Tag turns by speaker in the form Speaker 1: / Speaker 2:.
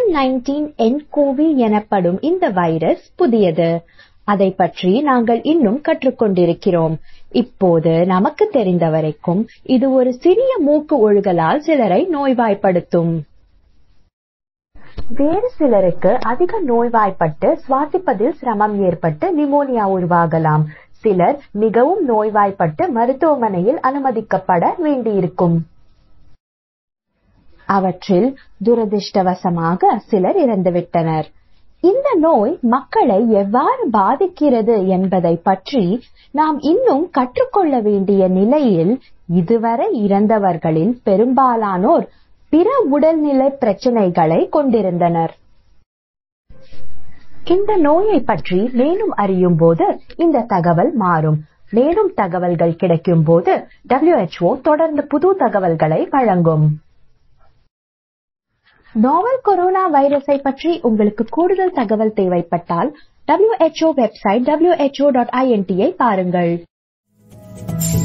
Speaker 1: nineteen என்கோவி எனப்படும் இந்த virus புதியது அதை பற்றி நாங்கள் இன்னும் கற்றுக்கொண்டிருக்கிறோம் இப்போது நமக்கு தெரிந்த வரைக்கும் இது ஒரு சிறிய மூக்கு ஒழுகலால் சிலரை நோய்வாய்ப்படுத்தும் வேறு சிலருக்கு அதிக நோய்வாய்ப்பட்டு சுவாசிப்பதில் சிரமம் ஏற்பட்டு நிமோனியா உருவாகலாம் சிலர் மிகவும் நோய்வாய்ப்பட்டு மருத்துவமனையில் அனுமதிக்கப்பட வேண்டியிருக்கும் அவற்றில் துரதிர்ஷ்டவசமாக சிலர் இறந்துவிட்டனர் இந்த நோய் மக்களை எவ்வாறு பாதிக்கிறது என்பதை பற்றி நாம் இன்னும் கற்றுக்கொள்ள வேண்டிய நிலையில் இதுவரை இறந்தவர்களில் பெரும்பாலானோர் பிற உடல்நிலை பிரச்சனைகளை கொண்டிருந்தனர் இந்த நோயை பற்றி மேலும் அறியும் போது இந்த தகவல் மாறும் மேலும் தகவல்கள் கிடைக்கும் போது WHO தொடர்ந்து புது தகவல்களை வழங்கும் நோவல் கொரோனா வைரஸை பற்றி உங்களுக்கு கூடுதல் தகவல் தேவைப்பட்டால் WHO வெப்சைட் who.int ஐ பாருங்கள்